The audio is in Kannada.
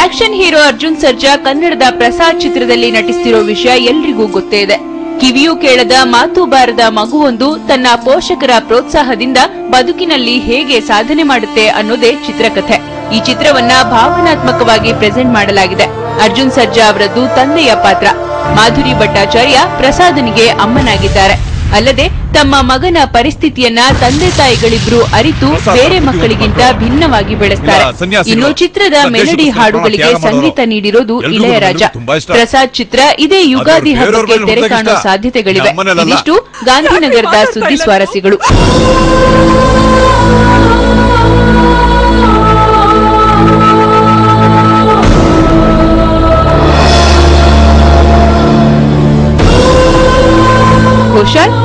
ಆಕ್ಷನ್ ಹೀರೋ ಅರ್ಜುನ್ ಸರ್ಜಾ ಕನ್ನಡದ ಪ್ರಸಾದ್ ಚಿತ್ರದಲ್ಲಿ ನಟಿಸ್ತಿರೋ ವಿಷಯ ಎಲ್ರಿಗೂ ಗೊತ್ತೇ ಇದೆ ಕಿವಿಯೂ ಕೇಳದ ಮಾತು ಬಾರದ ಮಗುವೊಂದು ತನ್ನ ಪೋಷಕರ ಪ್ರೋತ್ಸಾಹದಿಂದ ಬದುಕಿನಲ್ಲಿ ಹೇಗೆ ಸಾಧನೆ ಮಾಡುತ್ತೆ ಅನ್ನೋದೇ ಚಿತ್ರಕಥೆ ಈ ಚಿತ್ರವನ್ನ ಭಾವನಾತ್ಮಕವಾಗಿ ಪ್ರೆಸೆಂಟ್ ಮಾಡಲಾಗಿದೆ ಅರ್ಜುನ್ ಸರ್ಜಾ ಅವರದ್ದು ತಂದೆಯ ಪಾತ್ರ ಮಾಧುರಿ ಭಟ್ಟಾಚಾರ್ಯ ಪ್ರಸಾದನಿಗೆ ಅಮ್ಮನಾಗಿದ್ದಾರೆ ಅಲ್ಲದೆ ತಮ್ಮ ಮಗನ ಪರಿಸ್ಥಿತಿಯನ್ನ ತಂದೆ ತಾಯಿಗಳಿಬ್ರು ಅರಿತು ಪ್ರಸಾದ್ ಬೇರೆ ಅವ್ರು ಮಕ್ಕಳಿಗಿಂತ ಬಿಟ್ಟು ಭಿನ್ನವಾಗಿ ಬೆಳೆಸ್ತಾರೆ ಇಲ್ಲ, ಸನ್ಯಾಸಿಗಳು. ಇನ್ನು ಚಿತ್ರದ ದೇಶಕ್ಕೋಸ್ಕರ ಮೆಲಡಿ ಪ್ರಾಣ ಹಾಡುಗಳಿಗೆ ತ್ಯಾಗ ಮಾಡೋರು. ಸಂಗೀತ ನೀಡಿರೋದು ಎಲ್ರಿಗೂ ಇಳೆಯರಾಜ ನಮ್ಗೂ ತುಂಬಾ ಇಷ್ಟ. ಪ್ರಸಾದ್ ಚಿತ್ರ ಇದೇ ಯುಗಾದಿ ಬೇರೆಯವ್ರ ಹಬ್ಬಕ್ಕೆ ಮೇಲೆ ತೆರೆ ಹೋದಾಗ ಕಾಣೋ ಇಷ್ಟ. ಸಾಧ್ಯತೆಗಳಿವೆ ನಮ್ಮನೇಲಲ್ಲ. ಇದಿಷ್ಟು ಗಾಂಧಿನಗರದ ಸುದ್ದಿ ಸ್ವಾರಸ್ಯಗಳು ಘೋಷಾಲ್